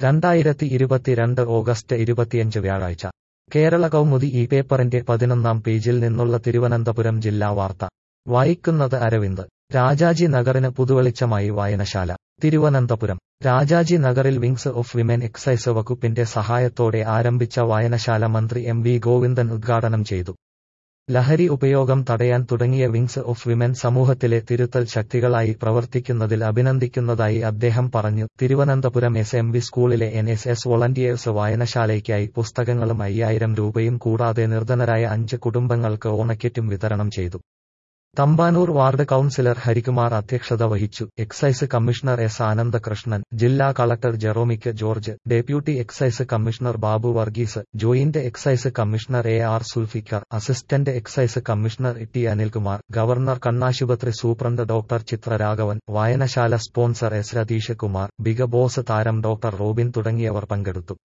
രണ്ടായിരത്തി ഇരുപത്തിരണ്ട് ഓഗസ്റ്റ് ഇരുപത്തിയഞ്ച് വ്യാഴാഴ്ച കേരള കൗമുദി ഈ പേപ്പറിന്റെ പതിനൊന്നാം പേജിൽ നിന്നുള്ള തിരുവനന്തപുരം ജില്ലാ വാർത്ത വായിക്കുന്നത് അരവിന്ദ് രാജാജി നഗറിന് പുതുവെളിച്ചമായി വായനശാല തിരുവനന്തപുരം രാജാജി നഗറിൽ വിങ്സ് ഓഫ് വിമൻ എക്സൈസ് വകുപ്പിന്റെ സഹായത്തോടെ ആരംഭിച്ച വായനശാല മന്ത്രി എം വി ഗോവിന്ദൻ ഉദ്ഘാടനം ചെയ്തു ലഹരി ഉപയോഗം തടയാൻ തുടങ്ങിയ വിങ്സ് ഓഫ് വിമൻ സമൂഹത്തിലെ തിരുത്തൽ ശക്തികളായി പ്രവർത്തിക്കുന്നതിൽ അഭിനന്ദിക്കുന്നതായി അദ്ദേഹം പറഞ്ഞു തിരുവനന്തപുരം എസ് എം വി സ്കൂളിലെ എൻ എസ് എസ് വോളണ്ടിയേഴ്സ് വായനശാലയ്ക്കായി പുസ്തകങ്ങളും അയ്യായിരം രൂപയും കൂടാതെ നിർധനരായ അഞ്ച് കുടുംബങ്ങൾക്ക് ഓണക്കിറ്റും വിതരണം ചെയ്തു തമ്പാനൂർ വാർഡ് കൌൺസിലർ ഹരികുമാർ അധ്യക്ഷത വഹിച്ചു എക്സൈസ് കമ്മീഷണർ എസ് ആനന്ദകൃഷ്ണൻ ജില്ലാ കളക്ടർ ജെറോമിക്ക് George deputy excise commissioner Babu Varghese joint excise commissioner A R Zulfikar assistant excise commissioner T Anilkumar governor കണ്ണാശുപത്രി സൂപ്രണ്ട് ഡോക്ടർ ചിത്രരാഘവൻ വായനശാല sponsor S Ratheesh Kumar big boss താരം ഡോക്ടർ റോബിൻ തുടങ്ങിയവർ പങ്കെടുത്തു